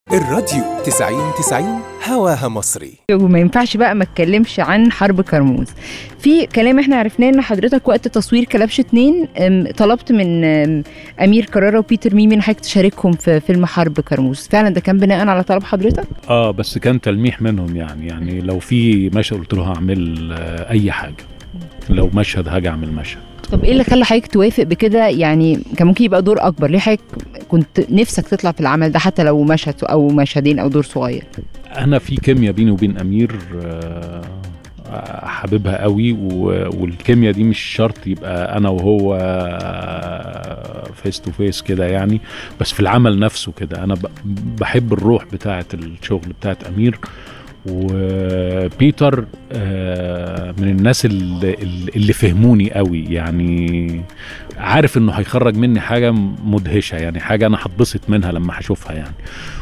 الراديو 90 90 هواها مصري وما ينفعش بقى ما اتكلمش عن حرب كرموز في كلام احنا عرفناه ان حضرتك وقت تصوير كلبش اتنين أم، طلبت من أم، امير كرارة وبيتر ميمي ان حضرتك تشاركهم في فيلم حرب كرموز فعلا ده كان بناء على طلب حضرتك اه بس كان تلميح منهم يعني يعني لو في مشهد قلت له هعمل آه اي حاجه لو مشهد هاجي اعمل مشهد طب ايه اللي خلى حضرتك توافق بكده يعني كان ممكن يبقى دور اكبر ليه حضرتك كنت نفسك تطلع في العمل ده حتى لو مشهد او مشهدين او دور صغير انا في كيمياء بيني وبين امير آه، حاببها قوي و- والكيمياء دي مش شرط يبقى انا وهو فيس تو فيس كده يعني بس في العمل نفسه كده انا ب- بحب الروح بتاعه الشغل بتاعه امير وبيتر آه، من الناس اللي, اللي فهموني قوي يعني عارف انه هيخرج مني حاجه مدهشه يعني حاجه انا هتبسط منها لما هشوفها يعني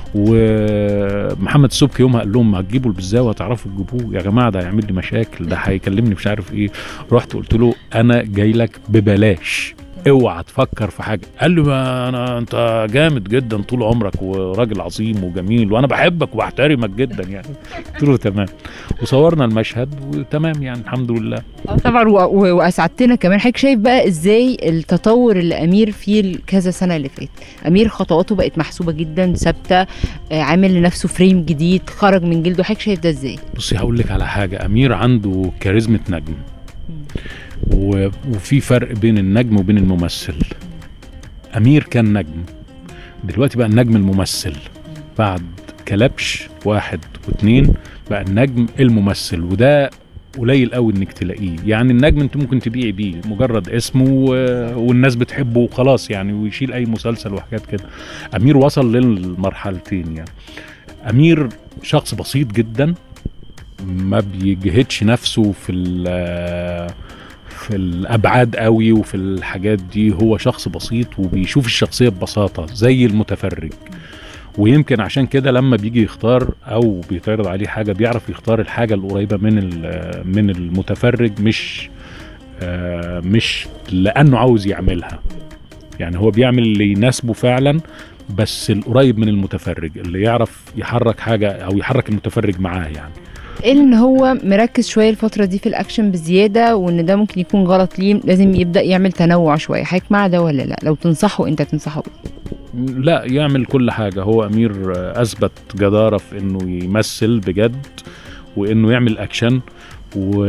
ومحمد السبكي يومها قال لهم هتجيبوا البزاوه هتعرفوا تجيبوه يا جماعه ده هيعمل لي مشاكل ده هيكلمني مش عارف ايه رحت قلت له انا جاي لك ببلاش اوعى تفكر في حاجه قال لي ما انا انت جامد جدا طول عمرك وراجل عظيم وجميل وانا بحبك وبحترمك جدا يعني قلت له تمام وصورنا المشهد وتمام يعني الحمد لله آه طبعا و- و- واسعدتنا كمان حضرتك شايف بقى ازاي التطور اللي امير فيه الكذا سنه اللي فات امير خطواته بقت محسوبه جدا ثابته آه، عامل لنفسه فريم جديد خرج من جلده حضرتك شايف ده ازاي بصي هقول لك على حاجه امير عنده كاريزمة نجم و- وفي فرق بين النجم وبين الممثل امير كان نجم دلوقتي بقى النجم الممثل بعد كلبش واحد واتنين بقى النجم الممثل وده قليل قوي انك تلاقيه يعني النجم انت ممكن تبيعي بيه مجرد اسمه و- والناس بتحبه وخلاص يعني ويشيل اي مسلسل وحاجات كده امير وصل للمرحلتين يعني امير شخص بسيط جدا ما بيجهدش نفسه في ال- في الابعاد قوي وفي الحاجات دي هو شخص بسيط وبيشوف الشخصيه ببساطه زي المتفرج ويمكن عشان كده لما بيجي يختار او بيتعرض عليه حاجه بيعرف يختار الحاجه القريبه من ال- من المتفرج مش آه، مش لانه عاوز يعملها يعني هو بيعمل اللي يناسبه فعلا بس القريب من المتفرج اللي يعرف يحرك حاجه او يحرك المتفرج معاه يعني قال ان هو مركز شويه الفتره دي في الاكشن بزياده وان ده ممكن يكون غلط ليه لازم يبدا يعمل تنوع شويه حضرتك مع ده ولا لا لو تنصحه انت تنصحه بإيه؟ لا يعمل كل حاجة هو أمير آه، أثبت جدارة في إنه يمثل بجد وإنه يعمل أكشن و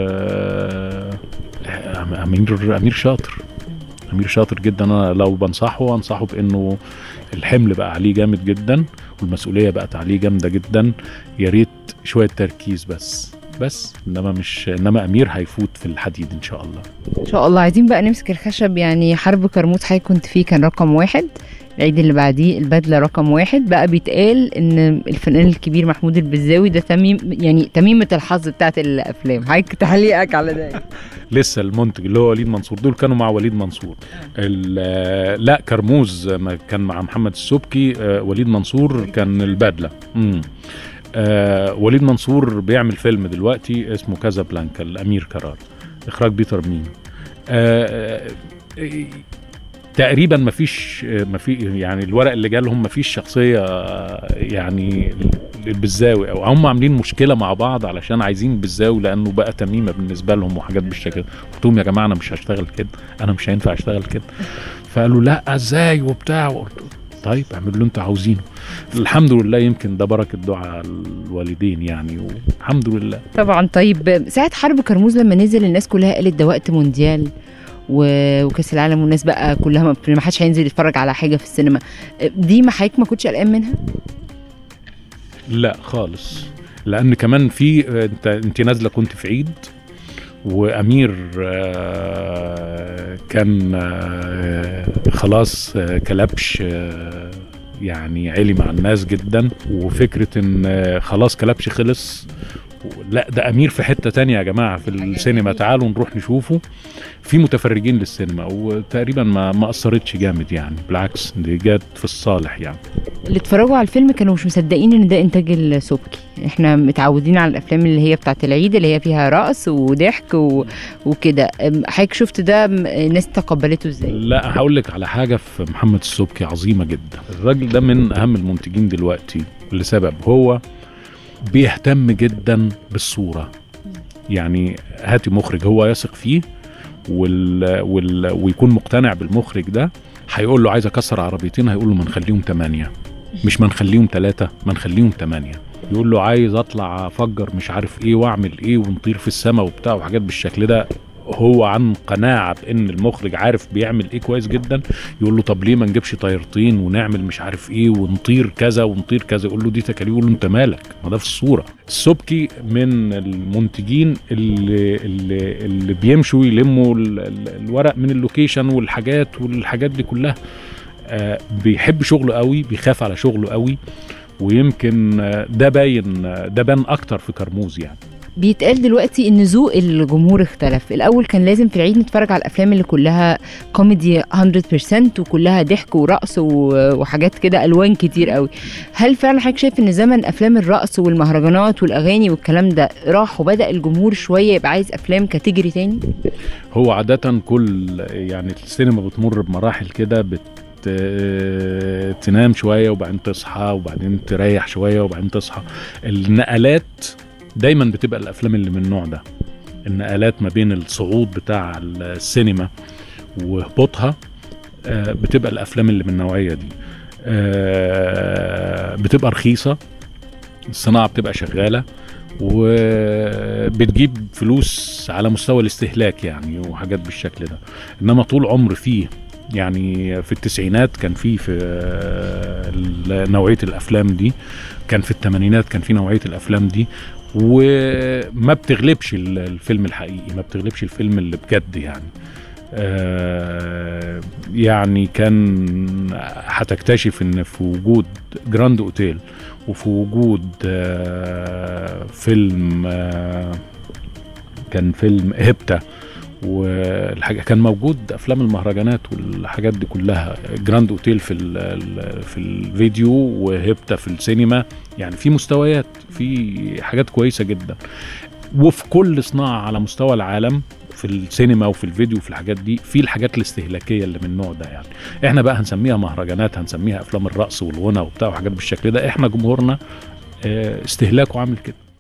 أم- أمير أمير شاطر أمير شاطر جدا أنا لو بنصحه أنصحه بإنه الحمل بقى عليه جامد جدا والمسؤولية بقت عليه جامدة جدا يا ريت شوية تركيز بس بس انما مش انما امير هيفوت في الحديد ان شاء الله ان شاء الله عايزين بقى نمسك الخشب يعني حرب كرموز حضرتك كنت فيه كان رقم واحد العيد اللي بعديه البدله رقم واحد بقى بيتقال ان الفنان الكبير محمود البزاوي ده تميم يعني تميمه الحظ بتاعت الافلام حضرتك تعليقك على ده إيه؟ لسه المنتج اللي هو وليد منصور دول كانوا مع وليد منصور ال- آه، لا كرموز ما كان مع محمد السبكي آه، وليد منصور كان البدله امم آه وليد منصور بيعمل فيلم دلوقتي اسمه كازابلانكا الامير كرار اخراج بيتر مين آه آه، تقريبا ما فيش ما في يعني الورق اللي جالهم ما فيش شخصيه آه، يعني البزاوي او هم عاملين مشكله مع بعض علشان عايزين البزاوي لانه بقى تميمه بالنسبه لهم وحاجات بالشكل ده. قلت لهم يا جماعه انا مش هشتغل كده انا مش هينفع اشتغل كده فقالوا لا ازاي وبتاع قلت طيب اعملوا اللي انتوا عاوزينه الحمد لله يمكن ده بركه دعاء الوالدين يعني والحمد لله طبعا طيب ساعه حرب كرموز لما نزل الناس كلها قالت ده وقت مونديال و- وكاس العالم والناس بقى كلها ما- ما حدش هينزل يتفرج على حاجه في السينما دي ما حضرتك ما كنتش قلقان منها لا خالص لان كمان في انت انت نازله كنت في عيد وامير آه، كان آه، خلاص آه، كلبش آه، يعني عالي مع الناس جدا وفكره ان آه، خلاص كلبش خلص لا ده امير في حته تانية يا جماعه في السينما تعالوا نروح نشوفه في متفرجين للسينما وتقريبا ما ما اثرتش جامد يعني بالعكس دي جت في الصالح يعني اللي اتفرجوا على الفيلم كانوا مش مصدقين ان ده انتاج السبكي احنا متعودين على الافلام اللي هي بتاعت العيد اللي هي فيها رقص وضحك و... وكده أم، حضرتك شفت ده م- الناس تقبلته ازاي لا هقول لك على حاجه في محمد السبكي عظيمه جدا الراجل ده من اهم المنتجين دلوقتي لسبب هو بيهتم جدا بالصوره يعني هاتي مخرج هو يثق فيه وال... وال... ويكون مقتنع بالمخرج ده هيقول له عايز اكسر عربيتين هيقول له ما نخليهم ثمانية مش ما نخليهم ثلاثة ما نخليهم ثمانية يقول له عايز اطلع افجر مش عارف ايه واعمل ايه ونطير في السماء وبتاع وحاجات بالشكل ده هو عن قناعة بان المخرج عارف بيعمل ايه كويس جدا يقول له طب ليه ما نجيبش طيارتين ونعمل مش عارف ايه ونطير كذا ونطير كذا يقول له دي تكاليف يقول له انت مالك ما ده في الصورة السبكي من المنتجين اللي اللي, اللي بيمشوا يلموا ال- ال- الورق من اللوكيشن والحاجات والحاجات دي كلها آه بيحب شغله قوي بيخاف على شغله قوي ويمكن آه، ده باين آه، ده بان اكتر في كرموز يعني بيتقال دلوقتي ان ذوق الجمهور اختلف الاول كان لازم في العيد نتفرج على الافلام اللي كلها كوميدي 100% وكلها ضحك ورقص و- وحاجات كده الوان كتير قوي هل فعلا حضرتك شايف ان زمن افلام الرقص والمهرجانات والاغاني والكلام ده راح وبدا الجمهور شويه يبقى عايز افلام كاتيجوري تاني هو عادة كل يعني السينما بتمر بمراحل كده بت آه، تنام شوية وبعدين تصحى وبعدين تريح شوية وبعدين تصحى النقلات دايما بتبقى الأفلام اللي من النوع ده النقلات ما بين الصعود بتاع السينما وهبوطها آه، بتبقى الأفلام اللي من النوعية دي آه، بتبقى رخيصة الصناعة بتبقى شغالة وبتجيب فلوس على مستوى الاستهلاك يعني وحاجات بالشكل ده انما طول عمر فيه يعني في التسعينات كان في في آه، نوعيه الافلام دي كان في الثمانينات كان في نوعيه الافلام دي وما بتغلبش ال- الفيلم الحقيقي ما بتغلبش الفيلم اللي بجد يعني آه، يعني كان هتكتشف ان في وجود جراند اوتيل وفي وجود آه، فيلم آه، كان فيلم هبته والحاجه كان موجود افلام المهرجانات والحاجات دي كلها جراند اوتيل في ال- ال- في الفيديو وهبته في السينما يعني في مستويات في حاجات كويسه جدا وفي كل صناعه على مستوى العالم في السينما وفي الفيديو وفي الحاجات دي في الحاجات الاستهلاكيه اللي من النوع ده يعني احنا بقى هنسميها مهرجانات هنسميها افلام الرقص والغنى وبتاع وحاجات بالشكل ده احنا جمهورنا آه، استهلاكه عامل كده